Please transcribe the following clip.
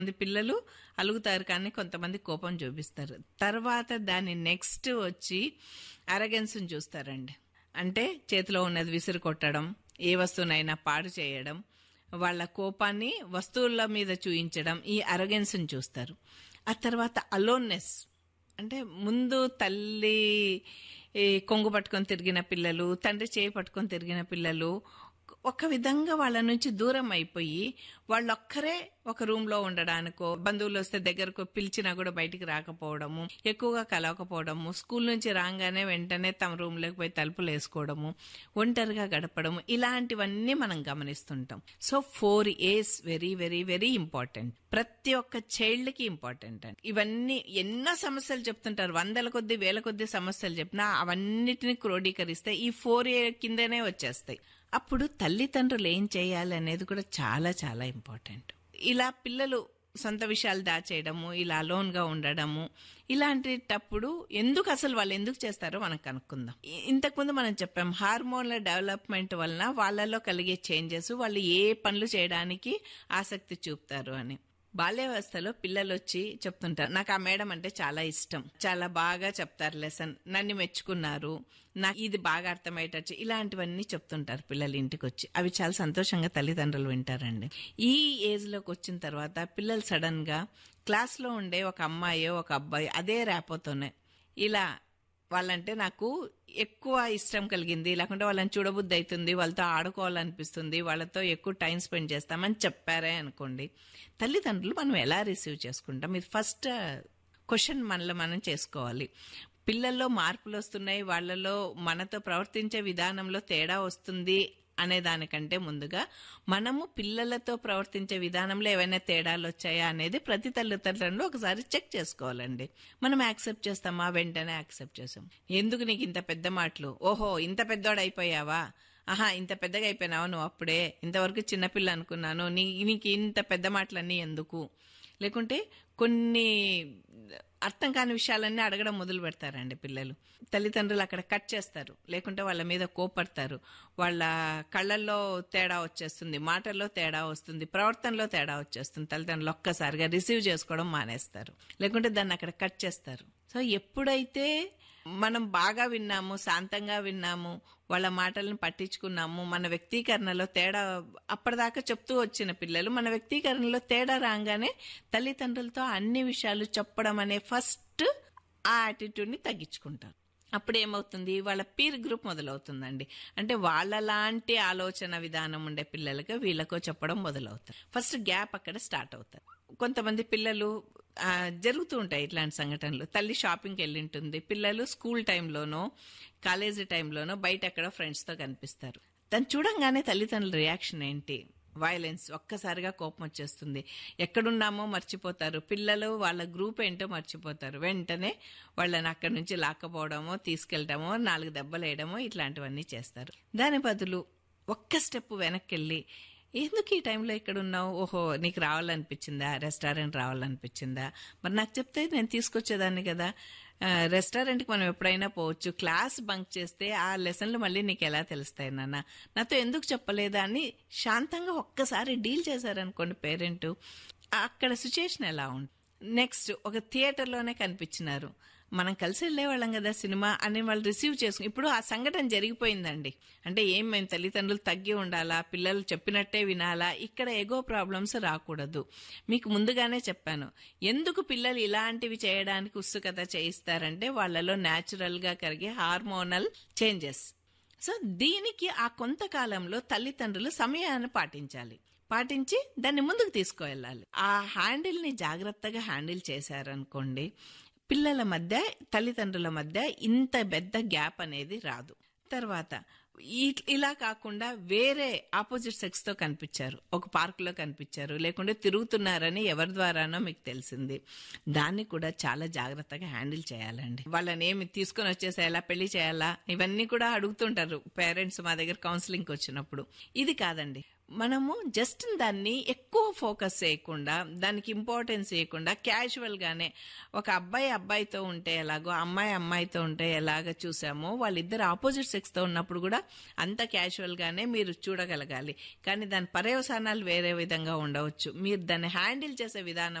మంది పిల్లలు అలుగుతారు కానీ కొంతమంది కోపం చూపిస్తారు తర్వాత దాని నెక్స్ట్ వచ్చి అరగెన్స్ చూస్తారండి అంటే చేతిలో ఉన్నది విసిరి కొట్టడం ఏ వస్తువునైనా పాడు చేయడం వాళ్ళ కోపాన్ని వస్తువుల మీద చూయించడం ఈ అరగెన్స్ చూస్తారు ఆ తర్వాత అలోన్నెస్ అంటే ముందు తల్లి ఈ కొంగు పట్టుకొని తిరిగిన పిల్లలు తండ్రి చేయి పట్టుకొని తిరిగిన పిల్లలు ఒక విధంగా వాళ్ళ నుంచి దూరం అయిపోయి వాళ్ళొక్కరే ఒక రూమ్ లో ఉండడానికో బంధువులు వస్తే దగ్గరకు పిలిచినా కూడా బయటికి రాకపోవడము ఎక్కువగా కలవకపోవడము స్కూల్ నుంచి రాగానే వెంటనే తమ రూమ్ లోకి పోయి తలుపులు వేసుకోవడము ఒంటరిగా గడపడము ఇలాంటివన్నీ మనం గమనిస్తుంటాం so four A's very very very important ప్రతి ఒక్క చైల్డ్ కి ఇంపార్టెంట్ అండి ఇవన్నీ ఎన్నో సమస్యలు చెప్తుంటారు వందల కొద్ది వేల కొద్ది సమస్యలు చెప్పినా అవన్నిటిని క్రోడీకరిస్తే ఈ ఫోర్ ఏ కిందనే వచ్చేస్తాయి అప్పుడు తల్లిదండ్రులు ఏం చేయాలి అనేది కూడా చాలా చాలా ఇంపార్టెంట్ ఇలా పిల్లలు సొంత విషయాలు దాచేయడము ఇలా అలోన్ గా ఉండడము ఇలాంటిటప్పుడు ఎందుకు అసలు వాళ్ళు ఎందుకు చేస్తారో మనం కనుక్కుందాం ఇ- ఇంతకుముందు మనం చెప్పాం హార్మోన్ల డెవలప్మెంట్ వలన వాళ్ళలో కలిగే చేంజెస్ వాళ్ళు ఏ పనులు చేయడానికి ఆసక్తి చూపుతారు అని బాల్యావస్థలో పిల్లలు వచ్చి చెప్తుంటారు నాకు ఆ మేడం అంటే చాలా ఇష్టం చాలా బాగా చెప్తారు లెసన్ నన్ను మెచ్చుకున్నారు నాకు ఇది బాగా అర్థమయ్యేటట్టు ఇలాంటివన్నీ చెప్తుంటారు పిల్లలు ఇంటికి వచ్చి అవి చాలా సంతోషంగా తల్లిదండ్రులు వింటారండి ఈ ఏజ్ లోకి వచ్చిన తర్వాత పిల్లలు సడన్ గా క్లాస్ లో ఉండే ఒక అమ్మాయో ఒక అబ్బాయి అదే ర్యాపోతోనే ఇలా వాళ్ళంటే నాకు ఎక్కువ ఇష్టం కలిగింది లేకుంటే వాళ్ళని చూడబుద్ధి అవుతుంది వాళ్ళతో ఆడుకోవాలనిపిస్తుంది వాళ్ళతో ఎక్కువ టైం స్పెండ్ చేస్తామని చెప్పారే అనుకోండి తల్లిదండ్రులు మనం ఎలా రిసీవ్ చేసుకుంటాం ఇది ఫస్ట్ క్వశ్చన్ మనలో మనం చేసుకోవాలి పిల్లల్లో మార్పులు వస్తున్నాయి వాళ్ళలో మనతో ప్రవర్తించే విధానంలో తేడా వస్తుంది అనే దానికంటే ముందుగా మనము పిల్లలతో ప్రవర్తించే విధానంలో ఏవైనా తేడాలు వచ్చాయా అనేది ప్రతి తల్లిదండ్రులను ఒకసారి చెక్ చేసుకోవాలండి మనం యాక్సెప్ట్ చేస్తామా వెంటనే యాక్సెప్ట్ చేస్తాం ఎందుకు నీకు ఇంత పెద్ద మాటలు ఓహో ఇంత పెద్దోడు అయిపోయావా ఆహా ఇంత పెద్దగా అయిపోయినావా నువ్వు అప్పుడే ఇంతవరకు చిన్నపిల్ల అనుకున్నాను నీ నీకు ఇంత పెద్ద మాటలన్నీ ఎందుకు లేకుంటే కొన్ని అర్థం కాని విషయాలన్నీ అడగడం మొదలు పెడతారండి పిల్లలు తల్లిదండ్రులు అక్కడ కట్ చేస్తారు లేకుంటే వాళ్ళ మీద కోపడతారు వాళ్ళ కళ్ళల్లో తేడా వచ్చేస్తుంది మాటల్లో తేడా వస్తుంది ప్రవర్తనలో తేడా వచ్చేస్తుంది తల్లిదండ్రులు ఒక్కసారిగా రిసీవ్ చేసుకోవడం మానేస్తారు లేకుంటే దాన్ని అక్కడ కట్ చేస్తారు సో ఎప్పుడైతే మనం బాగా విన్నాము శాంతంగా విన్నాము వాళ్ళ మాటలను పట్టించుకున్నాము మన వ్యక్తీకరణలో తేడా అప్పటిదాకా చెప్తూ వచ్చిన పిల్లలు మన వ్యక్తీకరణలో తేడా రాగానే తల్లిదండ్రులతో అన్ని విషయాలు చెప్పడం అనే ఫస్ట్ ఆ యాటిట్యూడ్ ని తగ్గించుకుంటారు అప్పుడు ఏమవుతుంది వాళ్ళ పీర్ గ్రూప్ మొదలవుతుందండి అంటే వాళ్ళలాంటి ఆలోచన విధానం ఉండే పిల్లలకి వీళ్ళకో చెప్పడం మొదలవుతారు ఫస్ట్ గ్యాప్ అక్కడ స్టార్ట్ అవుతారు కొంతమంది పిల్లలు ఆ, జరుగుతూ ఉంటాయి ఇట్లాంటి సంఘటనలు తల్లి షాపింగ్కి వెళ్ళింటుంది పిల్లలు స్కూల్ టైంలోనో కాలేజీ టైంలోనో బయట ఎక్కడో ఫ్రెండ్స్తో కనిపిస్తారు దాన్ని చూడంగానే తల్లిదండ్రుల రియాక్షన్ ఏంటి వైలెన్స్ ఒక్కసారిగా కోపం వచ్చేస్తుంది ఎక్కడున్నామో మర్చిపోతారు పిల్లలు వాళ్ళ గ్రూప్ ఏంటో మర్చిపోతారు వెంటనే వాళ్ళని అక్కడి నుంచి లాక్కపోవడమో తీసుకెళ్ళటమో నాలుగు దెబ్బలు వేయడమో ఇట్లాంటివన్నీ చేస్తారు దాని బదులు ఒక్క స్టెప్ వెనక్కి వెళ్ళి ఎందుకు ఈ టైంలో ఇక్కడ ఉన్నావు ఓహో నీకు రావాలనిపించిందా రెస్టారెంట్ రావాలనిపించిందా మరి నాకు చెప్తే నేను తీసుకొచ్చేదాన్ని కదా ఆ, రెస్టారెంట్కి మనం ఎప్పుడైనా పోవచ్చు క్లాస్ బంక్ చేస్తే ఆ లెసన్లు మళ్ళీ నీకు ఎలా తెలుస్తాయి నాన్న నాతో ఎందుకు చెప్పలేదా అని శాంతంగా ఒక్కసారి డీల్ చేశారనుకోండి పేరెంట్ అక్కడ సిచ్యుయేషన్ ఎలా ఉంటుంది నెక్స్ట్ ఒక థియేటర్లోనే కనిపించినారు మనం కలిసి వెళ్ళేవాళ్ళం కదా సినిమా అని వాళ్ళు రిసీవ్ చేసుకుని ఇప్పుడు ఆ సంఘటన జరిగిపోయిందండి అంటే ఏం మేము తల్లిదండ్రులు తగ్గి ఉండాలా పిల్లలు చెప్పినట్టే వినాలా ఇక్కడ ఎగో ప్రాబ్లమ్స్ రాకూడదు మీకు ముందుగానే చెప్పాను ఎందుకు పిల్లలు ఇలాంటివి చేయడానికి ఉత్సుకత చేయిస్తారంటే వాళ్ళలో న్యాచురల్ గా కలిగే హార్మోనల్ చేంజెస్ సో దీనికి ఆ కొంతకాలంలో తల్లిదండ్రులు సమయాన్ని పాటించాలి పాటించి దాన్ని ముందుకు తీసుకువెళ్ళాలి ఆ హ్యాండిల్ ని జాగ్రత్తగా హ్యాండిల్ చేశారనుకోండి పిల్లల మధ్య తల్లిదండ్రుల మధ్య ఇంత పెద్ద గ్యాప్ అనేది రాదు తర్వాత ఈ- ఇలా కాకుండా వేరే ఆపోజిట్ సెక్స్ తో కనిపించారు ఒక పార్క్ లో కనిపించారు లేకుంటే తిరుగుతున్నారని ఎవరి ద్వారానో మీకు తెలిసింది దాన్ని కూడా చాలా జాగ్రత్తగా హ్యాండిల్ చేయాలండి వాళ్ళని ఏమి తీసుకొని వచ్చేసేయాలా పెళ్లి చేయాలా ఇవన్నీ కూడా అడుగుతుంటారు పేరెంట్స్ మా దగ్గర కౌన్సిలింగ్ వచ్చినప్పుడు ఇది కాదండి మనము జస్ట్ దాన్ని ఎక్కువ ఫోకస్ చేయకుండా దానికి ఇంపార్టెన్స్ చేయకుండా క్యాజువల్ గానే ఒక అబ్బాయి అబ్బాయితో ఉంటే ఎలాగో అమ్మాయి అమ్మాయితో ఉంటే ఎలాగ చూసామో వాళ్ళిద్దరు ఆపోజిట్ సెక్స్ తో ఉన్నప్పుడు కూడా అంత క్యాజువల్ గానే మీరు చూడగలగాలి కానీ దాని పర్యవసానాలు వేరే విధంగా ఉండవచ్చు మీరు దాన్ని హ్యాండిల్ చేసే విధానం